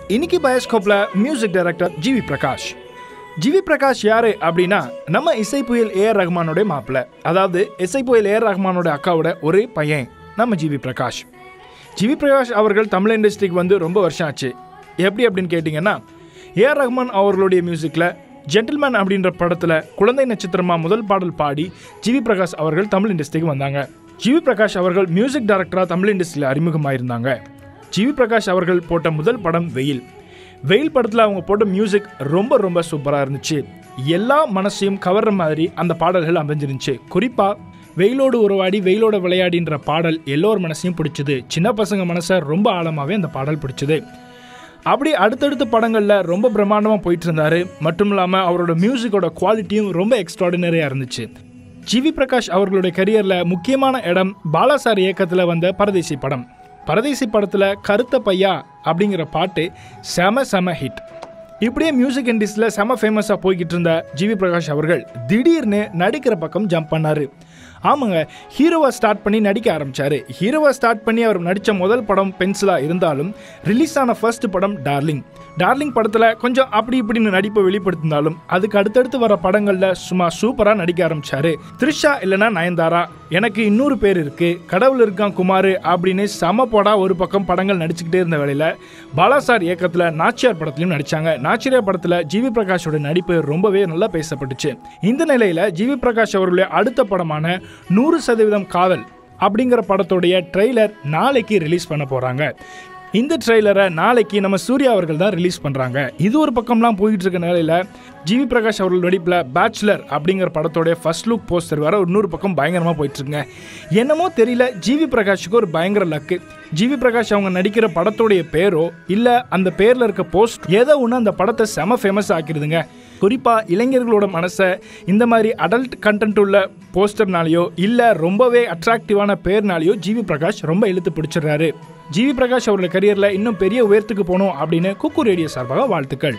இன்னைக்கு பயோஸ்கோப்பில் music director G V Prakash G V Prakash யாரு அப்படின்னா நம்ம இசை புயல் ஏஆர் ரஹ்மானோட மாப்பிள்ள அதாவது இசை புயல் ஏஆர் ரஹ்மானோட அக்காவோட ஒரே பையன் நம்ம ஜிவி பிரகாஷ் ஜிவி பிரகாஷ் அவர்கள் தமிழ் இண்டஸ்ட்ரிக்கு வந்து ரொம்ப வருஷம் ஆச்சு எப்படி அப்படின்னு கேட்டிங்கன்னா ஏஆர் ரஹ்மான் அவர்களுடைய மியூசிக்கில் ஜென்டில்மேன் அப்படின்ற படத்தில் குழந்தை நட்சத்திரமா முதல் பாடல் பாடி ஜிவி பிரகாஷ் அவர்கள் தமிழ் இண்டஸ்ட்ரிக்கு வந்தாங்க ஜிவி பிரகாஷ் அவர்கள் மியூசிக் டைரக்டராக தமிழ் இண்டஸ்ட்ரியில் அறிமுகமாயிருந்தாங்க ஜிவி பிரகாஷ் அவர்கள் போட்ட முதல் படம் வெயில் வெயில் படத்தில் அவங்க போட்ட மியூசிக் ரொம்ப ரொம்ப சூப்பராக இருந்துச்சு எல்லா மனசையும் கவர்ற மாதிரி அந்த பாடல்கள் அமைஞ்சிருந்துச்சு குறிப்பாக வெயிலோடு உறவாடி வெயிலோட விளையாடின்ற பாடல் எல்லோர் மனசையும் பிடிச்சது சின்ன பசங்க மனசை ரொம்ப ஆழமாகவே அந்த பாடல் பிடிச்சது அப்படி அடுத்தடுத்த படங்களில் ரொம்ப பிரம்மாண்டமாக போயிட்டு இருந்தாரு மட்டும் இல்லாமல் அவரோட மியூசிக்கோட குவாலிட்டியும் ரொம்ப எக்ஸ்ட்ராடினரியாக இருந்துச்சு ஜிவி பிரகாஷ் அவர்களுடைய கரியரில் முக்கியமான இடம் பாலாசார் இயக்கத்தில் வந்த பரதேசி படம் பரதேசி படத்தில் கருத்த பையா அப்படிங்கிற பாட்டு செம செம ஹிட் இப்படியே மியூசிக் இண்டஸ்ட்ரியில் செம ஃபேமஸாக போய்கிட்டு இருந்த ஜிவி பிரகாஷ் அவர்கள் திடீர்னு நடிக்கிற பக்கம் ஜம்ப் பண்ணார் ஆமாங்க ஹீரோவை ஸ்டார்ட் பண்ணி நடிக்க ஆரம்பிச்சாரு ஹீரோவை ஸ்டார்ட் பண்ணி அவர் நடித்த முதல் படம் பென்சிலாக இருந்தாலும் ரிலீஸ் ஆன ஃபர்ஸ்ட் படம் டார்லிங் டார்லிங் படத்தில் கொஞ்சம் அப்படி இப்படின்னு நடிப்பை வெளிப்படுத்தினாலும் அதுக்கு அடுத்தடுத்து வர படங்களில் சும்மா சூப்பராக நடிக்க ஆரம்பிச்சாரு த்ரிஷா இல்லைன்னா நயன்தாரா எனக்கு இன்னொரு பேர் இருக்கு கடவுள் இருக்கான் குமார் அப்படின்னு சம போடா ஒரு பக்கம் படங்கள் நடிச்சுக்கிட்டே இருந்த வேளையில் பாலாசார் இயக்கத்தில் நாச்சியார் படத்துலையும் நடிச்சாங்க நாச்சியார் படத்தில் ஜிவி பிரகாஷோட நடிப்பு ரொம்பவே நல்லா பேசப்பட்டுச்சு இந்த நிலையில் ஜிவி பிரகாஷ் அவர்களுடைய அடுத்த படமான நூறு சதவீதம் காதல் அப்படிங்கிற படத்துடைய ட்ரெய்லர் நாளைக்கு ரிலீஸ் பண்ண போகிறாங்க இந்த ட்ரெய்லரை நாளைக்கு நம்ம சூர்யா அவர்கள் தான் ரிலீஸ் பண்ணுறாங்க இது ஒரு பக்கம்லாம் போயிட்டு இருக்க நிலையில் ஜிவி பிரகாஷ் அவர்கள் நடிப்பில் பேச்சுலர் அப்படிங்கிற படத்தோடைய ஃபர்ஸ்ட் லுக் போஸ்டர் வேற இன்னொரு பக்கம் பயங்கரமாக போயிட்டு இருக்குங்க என்னமோ தெரியல ஜிவி பிரகாஷுக்கு ஒரு பயங்கர லக்கு ஜிவி பிரகாஷ் அவங்க நடிக்கிற படத்தோடைய பேரோ இல்லை அந்த பேரில் இருக்க போஸ்ட் ஏதோ ஒன்று அந்த படத்தை செம ஃபேமஸ் ஆக்கிடுதுங்க குறிப்பாக இளைஞர்களோட மனசை இந்த மாதிரி அடல்ட் கண்டென்ட் உள்ள போஸ்டர்னாலேயோ இல்லை ரொம்பவே அட்ராக்டிவான பேர்னாலேயோ ஜிவி பிரகாஷ் ரொம்ப இழுத்து பிடிச்சிடுறாரு ஜிவி பிரகாஷ் அவரோட கரியரில் இன்னும் பெரிய உயரத்துக்கு போகணும் அப்படின்னு குக்கு ரேடியோ சார்பாக வாழ்த்துக்கள்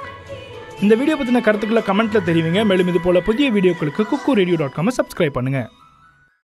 இந்த வீடியோ பற்றின கருத்துக்களை கமெண்ட்டில் தெரிவிங்க மேலும் இது போல புதிய வீடியோக்களுக்கு குக்கு ரேடியோ டாட் காமை சப்ஸ்கிரைப் பண்ணுங்கள்